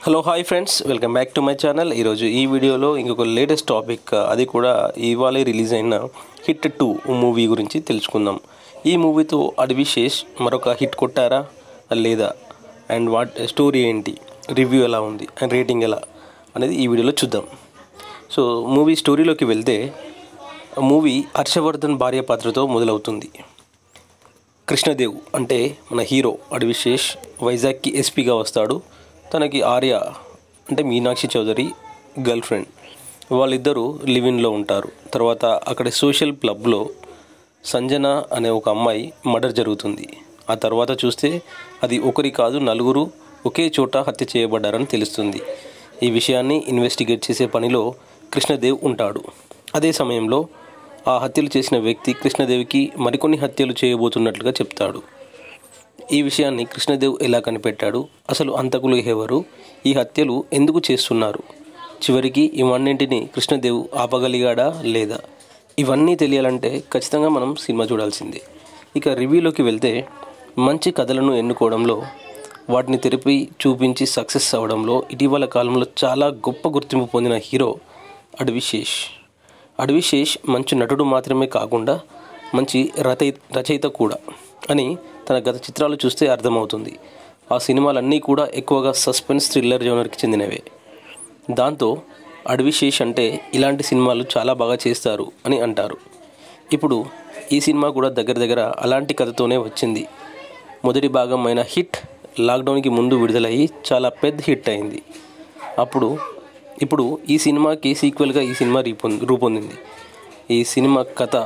hello hi friends welcome back to my channel ఈరోజు ఈ వీడియోలో ఇంకొక లేటెస్ట్ టాపిక్ అది కూడా ఇవాళ రిలీజ్ అయిన హిట్ టూ మూవీ గురించి తెలుసుకుందాం ఈ మూవీతో అడివిశేష్ మరొక హిట్ కొట్టారా లేదా అండ్ వాట్ స్టోరీ ఏంటి రివ్యూ ఎలా ఉంది అండ్ రేటింగ్ ఎలా అనేది ఈ వీడియోలో చూద్దాం సో మూవీ స్టోరీలోకి వెళ్తే మూవీ హర్షవర్ధన్ భార్య పాత్రతో మొదలవుతుంది కృష్ణదేవ్ అంటే మన హీరో అడివిశేష్ వైజాగ్కి ఎస్పీగా వస్తాడు తనకి ఆర్య అంటే మీనాక్షి చౌదరి గర్ల్ ఫ్రెండ్ వాళ్ళిద్దరూ లివిన్లో ఉంటారు తర్వాత అక్కడ సోషల్ క్లబ్లో సంజన అనే ఒక అమ్మాయి మర్డర్ జరుగుతుంది ఆ తర్వాత చూస్తే అది ఒకరి కాదు నలుగురు ఒకే చోట హత్య చేయబడ్డారని తెలుస్తుంది ఈ విషయాన్ని ఇన్వెస్టిగేట్ చేసే పనిలో కృష్ణదేవ్ ఉంటాడు అదే సమయంలో ఆ హత్యలు చేసిన వ్యక్తి కృష్ణదేవికి మరికొన్ని హత్యలు చేయబోతున్నట్లుగా చెప్తాడు ఈ విషయాన్ని కృష్ణదేవ్ ఎలా కనిపెట్టాడు అసలు అంతకులు ఎవరు ఈ హత్యలు ఎందుకు చేస్తున్నారు చివరికి ఇవన్నింటిని కృష్ణదేవ్ ఆపగలిగాడా లేదా ఇవన్నీ తెలియాలంటే ఖచ్చితంగా మనం సినిమా చూడాల్సిందే ఇక రివ్యూలోకి వెళ్తే మంచి కథలను ఎన్నుకోవడంలో వాటిని తెరిపి చూపించి సక్సెస్ అవ్వడంలో ఇటీవల కాలంలో చాలా గొప్ప గుర్తింపు పొందిన హీరో అడవిశేష్ అడవిశేష్ మంచి నటుడు మాత్రమే కాకుండా మంచి రచయి రచయిత కూడా అని తన గత చిత్రాలు చూస్తే అర్థమవుతుంది ఆ సినిమాలన్నీ కూడా ఎక్కువగా సస్పెన్స్ థ్రిల్లర్ జోనర్కి చెందినవే దాంతో అడవిశేష్ అంటే ఇలాంటి సినిమాలు చాలా బాగా చేస్తారు అని అంటారు ఇప్పుడు ఈ సినిమా కూడా దగ్గర దగ్గర అలాంటి కథతోనే వచ్చింది మొదటి భాగం అయిన హిట్ లాక్డౌన్కి ముందు విడుదలయ్యి చాలా పెద్ద హిట్ అయింది అప్పుడు ఇప్పుడు ఈ సినిమాకి సీక్వెల్గా ఈ సినిమా రూపొంది రూపొందింది ఈ సినిమా కథ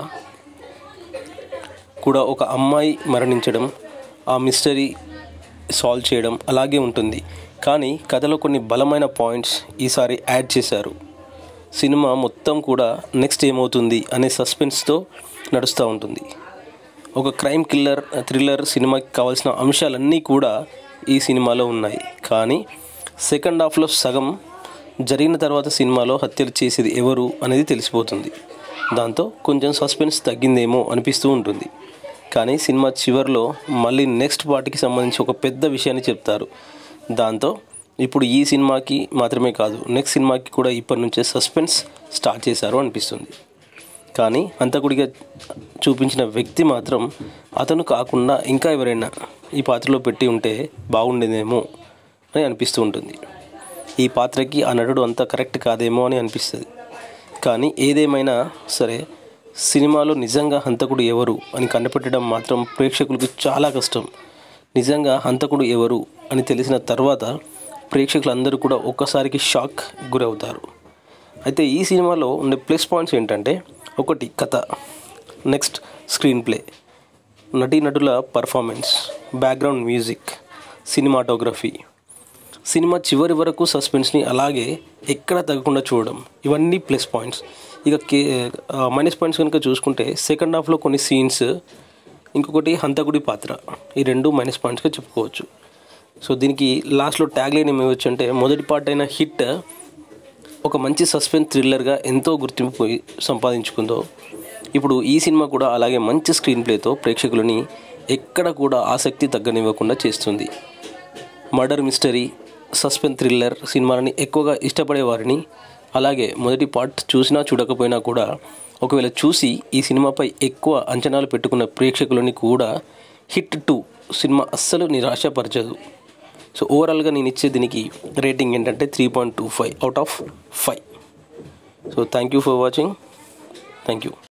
కూడా ఒక అమ్మాయి మరణించడం ఆ మిస్టరీ సాల్వ్ చేయడం అలాగే ఉంటుంది కానీ కథలో కొన్ని బలమైన పాయింట్స్ ఈసారి యాడ్ చేశారు సినిమా మొత్తం కూడా నెక్స్ట్ ఏమవుతుంది అనే సస్పెన్స్తో నడుస్తూ ఉంటుంది ఒక క్రైమ్ కిల్లర్ థ్రిల్లర్ సినిమాకి కావాల్సిన అంశాలన్నీ కూడా ఈ సినిమాలో ఉన్నాయి కానీ సెకండ్ హాఫ్లో సగం జరిగిన తర్వాత సినిమాలో హత్యలు చేసేది ఎవరు అనేది తెలిసిపోతుంది దాంతో కొంచెం సస్పెన్స్ తగ్గిందేమో అనిపిస్తూ ఉంటుంది కానీ సినిమా చివరిలో మళ్ళీ నెక్స్ట్ పార్ట్కి సంబంధించి ఒక పెద్ద విషయాన్ని చెప్తారు దాంతో ఇప్పుడు ఈ సినిమాకి మాత్రమే కాదు నెక్స్ట్ సినిమాకి కూడా ఇప్పటి నుంచే సస్పెన్స్ స్టార్ట్ చేశారు అనిపిస్తుంది కానీ హంతకుడిగా చూపించిన వ్యక్తి మాత్రం అతను కాకుండా ఇంకా ఎవరైనా ఈ పాత్రలో పెట్టి ఉంటే బాగుండేదేమో అని అనిపిస్తూ ఉంటుంది ఈ పాత్రకి ఆ నటుడు అంత కరెక్ట్ కాదేమో అని అనిపిస్తుంది కానీ ఏదేమైనా సరే సినిమాలో నిజంగా హంతకుడు ఎవరు అని కనిపెట్టడం మాత్రం ప్రేక్షకులకు చాలా కష్టం నిజంగా హంతకుడు ఎవరు అని తెలిసిన తర్వాత ప్రేక్షకులందరూ కూడా ఒక్కసారికి షాక్ గురవుతారు అయితే ఈ సినిమాలో ఉండే ప్లస్ పాయింట్స్ ఏంటంటే ఒకటి కథ నెక్స్ట్ స్క్రీన్ ప్లే నటీనటుల performance background music cinematography cinema చివరి వరకు సస్పెన్స్ని అలాగే ఎక్కడ తగ్గకుండా చూడడం ఇవన్నీ ప్లస్ పాయింట్స్ ఇక కే మైనస్ పాయింట్స్ కనుక చూసుకుంటే సెకండ్ హాఫ్లో కొన్ని సీన్స్ ఇంకొకటి హంతకుడి పాత్ర ఈ రెండు మైనస్ పాయింట్స్గా చెప్పుకోవచ్చు సో దీనికి లాస్ట్లో ట్యాగ్ లైన్ ఏమివచ్చు అంటే మొదటి పార్ట్ అయిన హిట్ ఒక మంచి సస్పెన్స్ థ్రిల్లర్గా ఎంతో గుర్తింపు సంపాదించుకుందో ఇప్పుడు ఈ సినిమా కూడా అలాగే మంచి స్క్రీన్ ప్లేతో ప్రేక్షకులని ఎక్కడ కూడా ఆసక్తి తగ్గనివ్వకుండా చేస్తుంది మర్డర్ మిస్టరీ సస్పెన్స్ థ్రిల్లర్ సినిమాలని ఎక్కువగా ఇష్టపడే వారిని అలాగే మొదటి పార్ట్ చూసినా చూడకపోయినా కూడా ఒకవేళ చూసి ఈ సినిమాపై ఎక్కువ అంచనాలు పెట్టుకున్న ప్రేక్షకులని కూడా హిట్ టూ సినిమా అస్సలు నిరాశపరచదు సో ఓవరాల్గా నేను ఇచ్చే దీనికి రేటింగ్ ఏంటంటే three point two five out of five so thank you for watching thank you